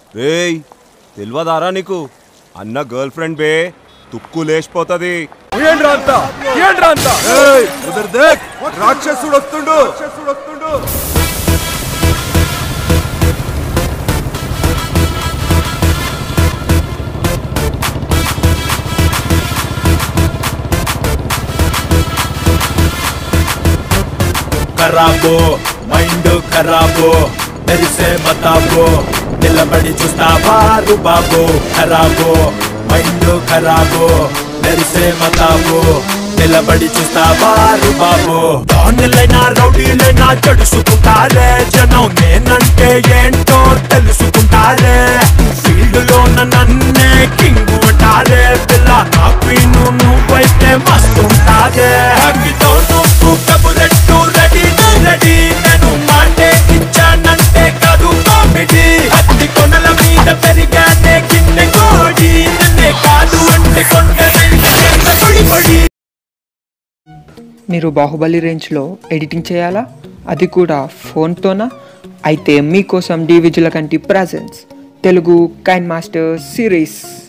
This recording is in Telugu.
రేయ్ తెలియదారా నీకు అన్న గర్ల్ ఫ్రెండ్ బే తుక్కు లేచిపోతుంది ఏంట్రా అంతా ఏంట్రా అంతా రాక్షసుడు వస్తుండు రాక్షసుడు వస్తుండు ఖరాబో మైండ్ ఖరాబో తెరిసే మతాబో నిలబడి చూస్తావా బాబు ఖరాబో మైండ్ ఖరాబో తెరిసే మతాబో నిలబడి చూస్తావా బాబు డాన్లైనా రౌడీలైనా జడుసుకుంటారే జనం నేనంటే ఏంటో తెలుసుకుంటారే ఫీల్డ్ లో నన్నే కింగ్ అంటారే పిల్ల నా క్వీన్ నువ్వైతే మస్తుంటాదే అగ్గితో నువ్వు కబురెట్టు రెడీ రెడీ నేను మాటే ఇచ్చానంటే కాదు కామెడీ అత్తి కొనల మీద పెరిగానే కింద కోడి నన్నే కాదు అంటే కొండ పడి పడి మీరు బాహుబలి రేంజ్లో ఎడిటింగ్ చేయాలా అది కూడా ఫోన్తోనా అయితే మీకోసం డి విజుల కంటి ప్రజెన్స్ తెలుగు కైన్ మాస్టర్ సిరీస్